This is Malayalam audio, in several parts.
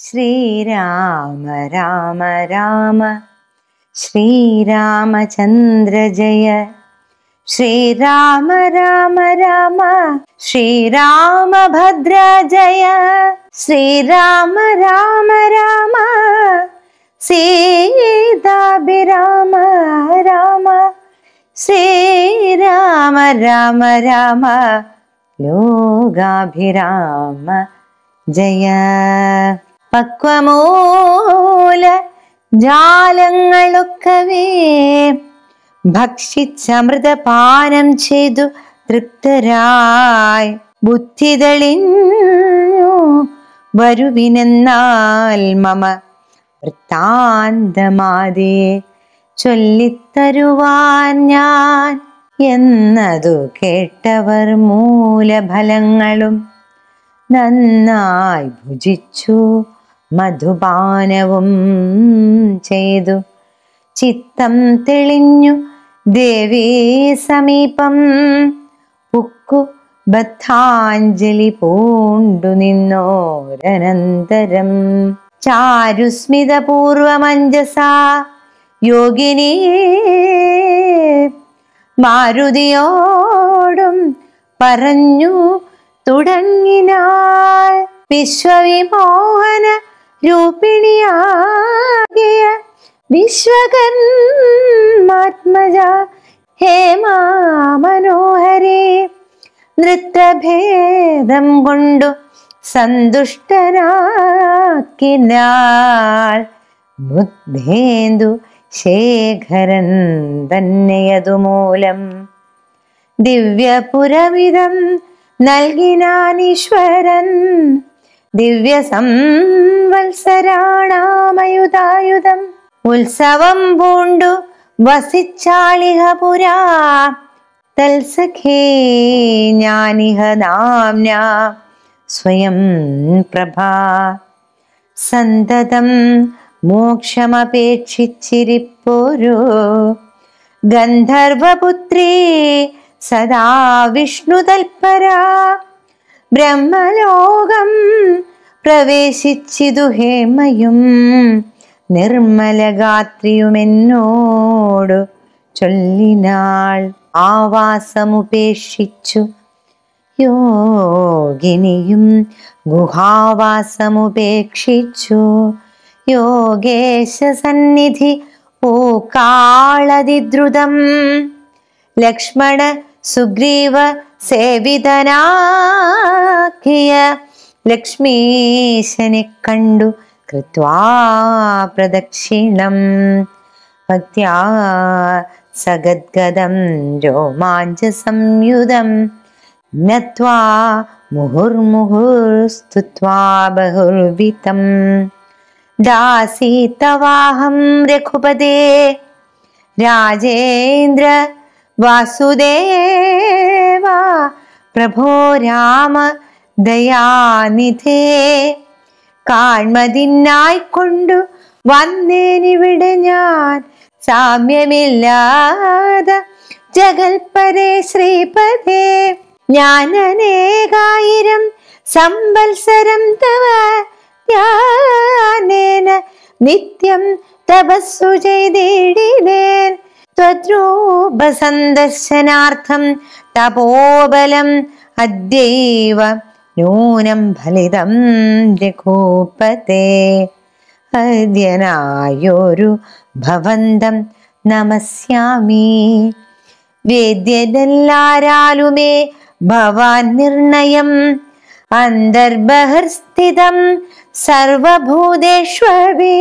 ശ്രീരാമ രാമ രാമ ശ്രീരാമചന്ദ്ര ജയ ശ്രീരാമ രാമ രാമ ശ്രീരാമഭദ്ര ജയ ശ്രീരാമ രാമ രാമ സീതാഭിരാമ രാമ ശ്രീരാമ രാമ രാമ ലോകാഭിരാമ ജയ പക്വമൂല ജാലങ്ങളൊക്കവേ ഭക്ഷിച്ചമൃതപാനം ചെയ്തു തൃപ്തരായി ബുദ്ധി തെളിഞ്ഞു വരുവിനെന്നാൽ മമ വൃത്താന്തമാതിയെ ചൊല്ലിത്തരുവാൻ ഞാൻ എന്നതു കേട്ടവർ മൂലഫലങ്ങളും നന്നായി ഭുജിച്ചു മധുപാനവും ചെയ്തു ചിത്തം തെളിഞ്ഞു ദേവീ സമീപം പുക്കു ബദ്ധാഞ്ജലി പൂണ്ടു നിന്നോരനന്തരം ചാരുസ്മിത പൂർവമഞ്ജസാ യോഗിനി മാരുതിയോടും പറഞ്ഞു തുടങ്ങിനാൾ വിശ്വവിമോഹന രൂപിണിയാകിയ വിശ്വകന്മാത്മജ ഹേമാ മനോഹരേ നൃത്തഭേദം കൊണ്ടു സന്തുഷ്ടനാക്കിനാൾ ബുദ്ധേന്ദു ശേഖരൻ തന്നെയതുമൂലം ദിവ്യപുരവിധം നൽകിനാനീശ്വരൻ ദിവ്യ സംവത്സരാണാമയുധായുധം ഉത്സവം പൂണ്ടു വസിച്ചാളിഹ പുരാ തൽസഖേ ഞാനിഹ നാംന സ്വയം പ്രഭാ സന്തതം മോക്ഷമപേക്ഷിച്ചിരിപ്പോരു ഗന്ധർവപുത്രീ സദാ വിഷ്ണു തൽപരാ ബ്രഹ്മലോകം പ്രവേശിച്ചിതു ഹേമയും നിർമ്മലഗാത്രിയുമെന്നോടു ചൊല്ലിനാൾ ആവാസമുപേക്ഷിച്ചു യോഗിനിയും ഗുഹാവാസമുപേക്ഷിച്ചു യോഗേശ സന്നിധി പൂക്കാളതിദ്രുതം ലക്ഷ്മണ സുഗ്രീവ സേവിതനാക്കിയ ലക്ഷ്മീശനെ കണ്ടു കൃത്വാ പ്രദക്ഷിണം ഭക്ത്യാ സഗദ്ഗദം രോമാഞ്ച സംയുതം നത്വാ മുഹുർമുഹുർസ്തുത്വാ ബഹുർവിതം ദാസീതവാഹം രഘുപദേ രാജേന്ദ്ര വാസുദേവ പ്രഭോ രാമ ദയാനിധേ കാൺമതിനായിക്കൊണ്ടു വന്നേനിവിടെ ഞാൻ സാമ്യമില്ലാതെ ജഗൽപരേ ശ്രീപദേ ഞാൻ അനേകായിരം സംവത്സരം തവ ധ്യാനേന നിത്യം തപസ്സു ചെയ്തിടിനേൻ ത്വദ്രൂപ സന്ദർശനാർത്ഥം തപോബലം അദ്യൈവ നൂനം ഫലിതം രഘൂപതേ അദ്യനായൊരു ഭവന്തം നമസ്യാമി വേദ്യരെല്ലാരാലുമേ ഭവാൻ നിർണയം അന്തർബഹിർസ്ഥിതം സർവഭൂതേഷ്വേ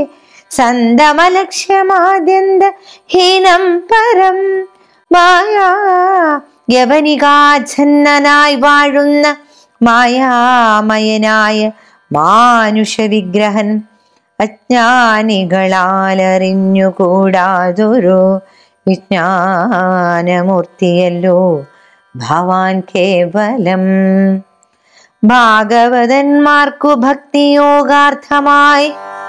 സന്തമലക്ഷ്യമാദ്യന്ത ഹീനം പരം മായാ യവനികാച്ഛന്നനായി വാഴുന്ന മായാമയനായ മാനുഷ വിഗ്രഹൻ അജ്ഞാനികളാലറിഞ്ഞുകൂടാതൊരു വിജ്ഞാനമൂർത്തിയല്ലോ ഭവാൻ കേവലം ഭാഗവതന്മാർക്കു ഭക്തിയോഗാർത്ഥമായി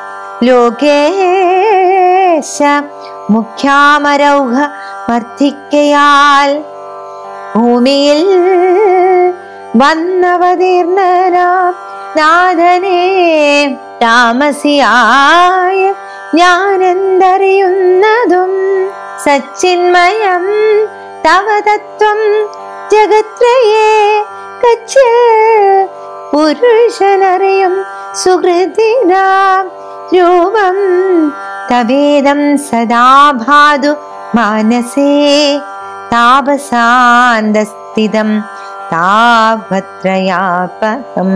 ലോകേശ മുഖ്യാമരൗഹ വർദ്ധിക്കയാൽ ഭൂമിയിൽ വന്നവതീർണനാം നാഥനെ താമസിയായ ഞാനെന്തറിയുന്നതും സച്ചിന്മയം തവ തത്വം ജഗത്രയേ കച്ച് പുരുഷനറിയും സുഹൃതിനാം രൂപം തവേദം സദാ ഭാതു മാനസേ താപസാന്തസ്ഥിതം താപത്രയാപകം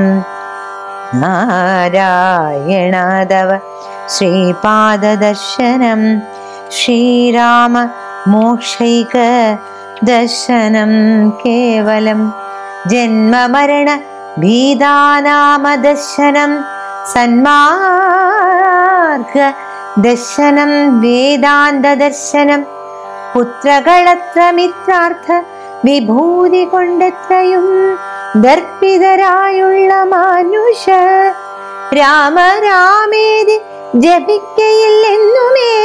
നാരായണാദവ ശ്രീപാദദർശനം ശ്രീരാമ മോക്ഷൈക ദർശനം കേവലം ജന്മമരണ ഭീതാനാമദർശനം സന്മാർഗ ദർശനം വേദാന്ത ദർശനം പുത്രകളത്ര മിത്രാർത്ഥ വിഭൂതി കൊണ്ടെത്രയും ദർപ്പിതരായുള്ള മാനുഷ രാമരാമേതി ജപിക്കയില്ലെന്നുമേ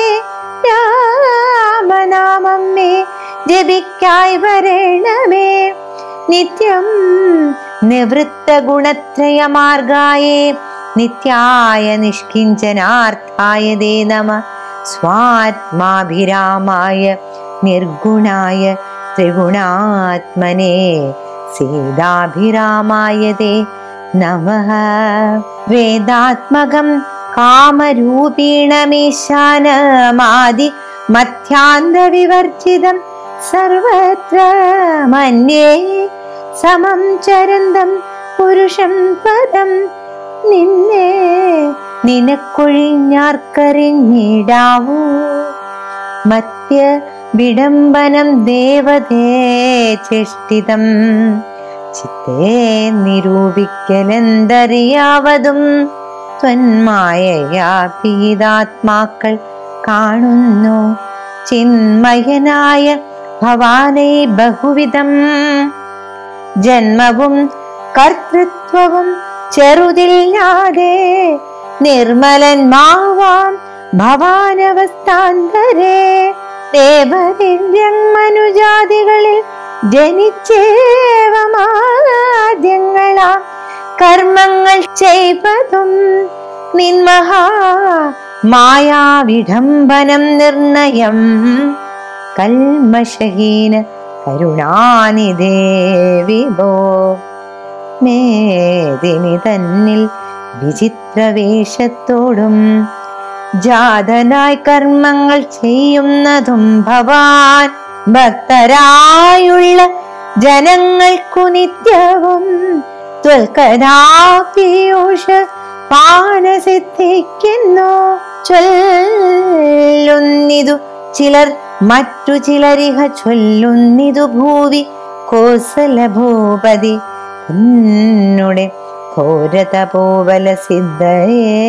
രാമനാമം മേ ജപിക്കായി വരണമേ നിത്യം നിവൃത്ത ഗുണത്രയ മാർഗായേ നിത്യായ നിഷ്കിഞ്ചനാർത്ഥായ ദേ നമ സ്വാത്മാഭിരാമായ നിർഗുണായ ത്രിഗുണാത്മനെ സീതാഭിരാമായ തേ നമഃ വേദാത്മകം കാമരൂപീണമീശാനമാദി മധ്യാന്തവിവർജിതം സർവത്ര മന്യേ സമം ചരന്തം പുരുഷം പദം നിന്നെ നിനക്കൊഴിഞ്ഞാർക്കറിഞ്ഞിടാവൂ മധ്യ വിഡംബനം ദേവതേ ചേഷ്ടിതം ചിത്തേ നിരൂപിക്കലെന്തറിയാവതും ത്വന്മായയാ പീതാത്മാക്കൾ കാണുന്നു ചിന്മയനായ ഭവാനേ ബഹുവിധം ജന്മവും കർത്തൃത്വവും ചെറുതില്ലാതെ നിർമ്മലന്മാവാം ഭവാനവസ്ഥാന്തരേ ദേവദിവ്യങ്ങനുജാതികളിൽ ജനിച്ചേവമാദ്യങ്ങളാം കർമ്മങ്ങൾ ചെയ്വതും നിന്മഹാ മായാവിഡംബനം നിർണയം കൽമഷഹീന കരുണാനിധേ വിഭോ മേദിനി തന്നിൽ വിചിത്രവേഷത്തോടും ജാതനായി കർമ്മങ്ങൾ ചെയ്യുന്നതും ഭവാൻ ഭക്തരായുള്ള ജനങ്ങൾക്കു നിത്യവും ത്വൽക്കഥാപീയൂഷ പാനസിദ്ധിക്കുന്നു ചൊല്ലുന്നിതു ചിലർ മറ്റു ചിലരിഹ ചൊല്ലുന്നിതു ഭൂവി കോസല ഭൂപതി എന്നുടെ ഘോരതപോവല സിദ്ധയേ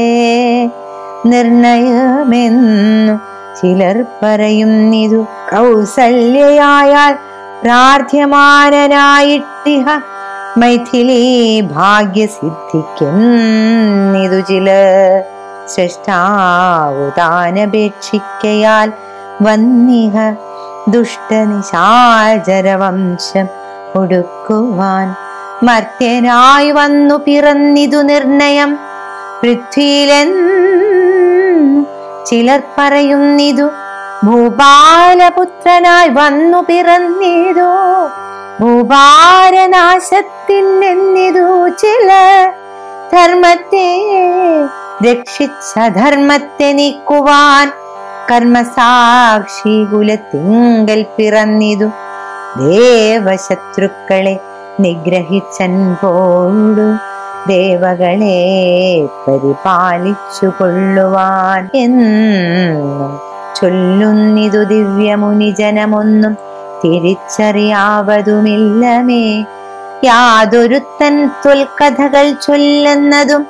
നിർണയമെന്നു ചിലർ പറയുന്നിതു കൗസല്യയായാൽ പ്രാർത്ഥ്യമാനനായിട്ടിഹ മൈഥിലി ഭാഗ്യസിദ്ധിക്കുന്നിതു ചിലർ സൃഷ്ടാവു താനപേക്ഷിക്കയാൽ വന്നിഹ ദുഷ്ടനിശാചരവംശം ഒടുക്കുവാൻ മർത്യനായി വന്നു പിറന്നിതു നിർണയം പൃഥ്വിയിലെന്ന് ചിലർ പറയുന്നിതു ഭൂപാലപുത്രനായി വന്നു പിറന്നിതു ഭൂപാരനാശത്തിനെന്നിതു ചില ധർമ്മത്തെ രക്ഷിച്ച ധർമ്മത്തെ നീക്കുവാൻ കർമ്മസാക്ഷി കുലത്തിങ്കൽ പിറന്നിതു ദേവശത്രുക്കളെ നിഗ്രഹിച്ചൻ പോടു ദേവകളെ പരിപാലിച്ചു കൊള്ളുവാൻ എന്നും ചൊല്ലുന്നിതു ദിവ്യമുനിജനമൊന്നും തിരിച്ചറിയാവതുമില്ലമേ യാതൊരുത്തൻ തൊൽക്കഥകൾ ചൊല്ലുന്നതും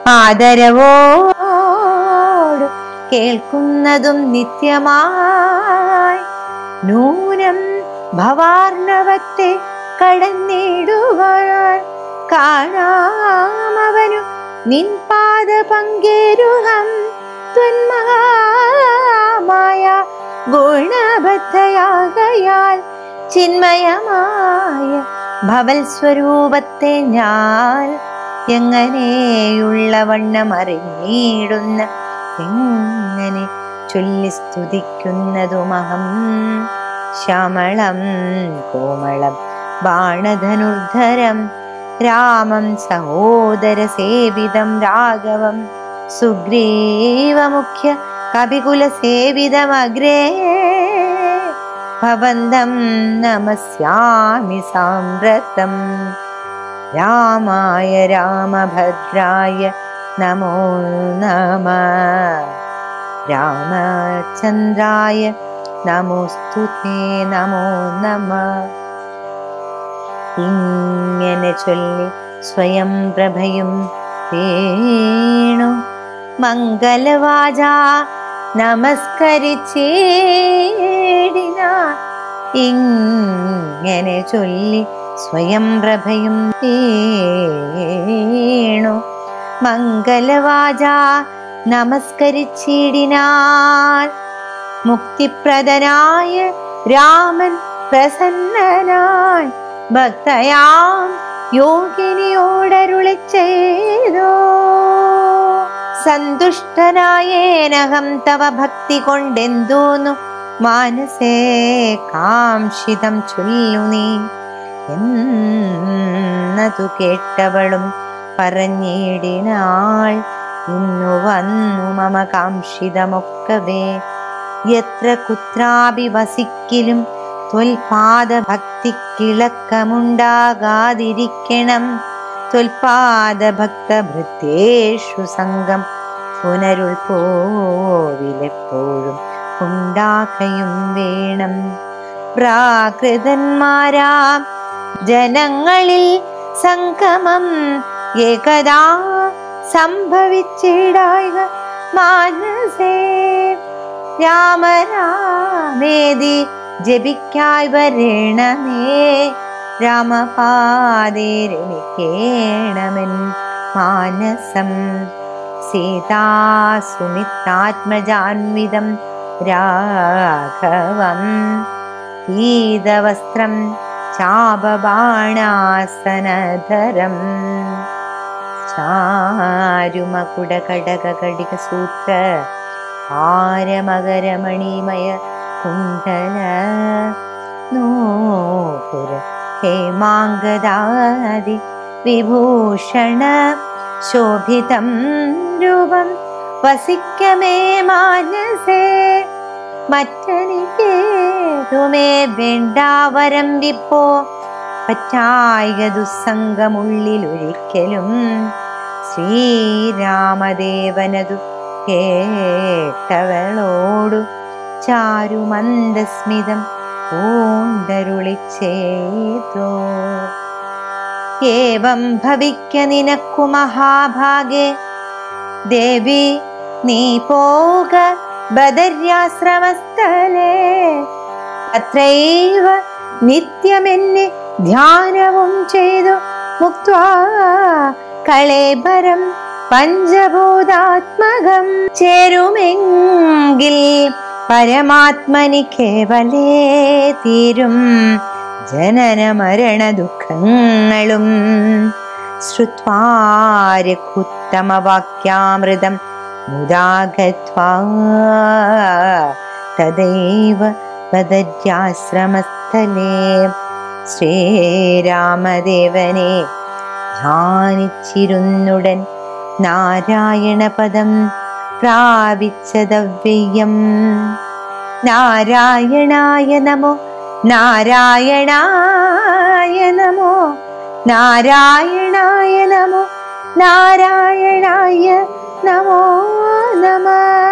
ആദരവോട് കേൾക്കുന്നതും നിത്യമായി നൂനം ഭവാർണവത്തെ കടന്നിടുവാൻ കാണാമവനു നിൻ പാദ പങ്കേരുഹം ത്വന്മഹാമായ ഗുണബദ്ധയാകയാൽ ചിന്മയമായ ഭവൽ സ്വരൂപത്തെ ഞാൻ എങ്ങനെയുള്ള വണ്ണം അറിഞ്ഞിടുന്ന എങ്ങനെ ചൊല്ലി സ്തുതിക്കുന്നതുമഹം ശ്യാമളം കോമളം ബാണധനുർധരം രാമം സഹോദര സേവിതം രാഘവം സുഗ്രീവമുഖ്യ കപികുല സേവിതമഗ്രേ ഭവന്തം നമസ്യാമി സാമ്പ്രതം രാമായ രാമഭദ്രായ നമോ നമ രാമചന്ദ്രായ നമോസ്തുതേ നമോ നമ ഇങ്ങനെ ചൊല്ലി സ്വയം പ്രഭയും വേണു മംഗലവാച നമസ്കരിച്ചേടിന ഇങ്ങനെ ചൊല്ലി സ്വയം പ്രഭയും വേണു മംഗലവാച നമസ്കരിച്ചിടിനാൽ മുക്തിപ്രദനായ രാമൻ പ്രസന്നനായി ഭക്തയാം യോഗിനിയോടരുളി ചെയ്തോ സന്തുഷ്ടനായേനഹം തവ ഭക്തി കൊണ്ടെന്തോന്നു മാനസേ കാംക്ഷിതം ചൊല്ലു നീ എന്നതു കേട്ടവളും പറഞ്ഞിടിനാൾ ഇന്നു വന്നു മമ കാംക്ഷിതമൊക്കവേ എത്ര കുത്രാപി വസിക്കിലും ത്വൽപാദ ഭക്തിക്കിളക്കമുണ്ടാകാതിരിക്കണം ത്വൽപാദ ഭക്തഭൃത്യേഷു സംഘം പുനരുൾ പോവിലെപ്പോഴും ഉണ്ടാകയും വേണം പ്രാകൃതന്മാരാം ജനങ്ങളിൽ സംഗമം ഏകദാ സംഭവിച്ചിടായ മാനസേ രാമരാമേതി ജപിക്കായി വരണമേ രാമപാദേ രമിക്കേണമെൻ മാനസം സീതാസുമിത്രാത്മജാൻവിതം രാഘവം പീതവസ്ത്രം ചാപബാണാസനധരം ചാരുമകുടകടകടിക സൂത്ര ആരമകരമണിമയ കുണ്ടല നൂപുര ഹേമാങ്കദാദി വിഭൂഷണ ശോഭിതം രൂപം വസിക്കമേ മാനസേ മറ്റനിക്കേതുമേ വേണ്ടാവരമ്പിപ്പോ പറ്റായിക ദുസ്സംഗമുള്ളിലൊരിക്കലും ശ്രീരാമദേവനതു കേട്ടവളോടു ചാരുമന്ദസ്മിതം പൂണ്ടരുളിച്ചേതോ ഏവം ഭവിക്ക നിനക്കു മഹാഭാഗേ ദേവി നീ പോക ബദര്യാശ്രമസ്ഥലേ അത്രൈവ നിത്യമെന്നെ ധ്യാനവും ചെയ്തു മുക്വാ കളേബരം പഞ്ചഭൂതാത്മകം ചേരുമെങ്കിൽ പരമാത്മനി കേവലേ തീരും ജനന മരണ ദുഃഖങ്ങളും ശ്രുത്വാരഘുത്തമവാക്യാമൃതം മുദാഗത്വാ തദൈവ പദര്യാശ്രമസ്ഥലേ ശ്രീരാമദേവനെ ധ്യാനിച്ചിരുന്നുടൻ നാരായണപദം പ്രാപിച്ചതവ്യയം നാരായണായ നമോ നാരായണായ നമോ നാരായണായ നമോ നാരായണായ നമോ നമ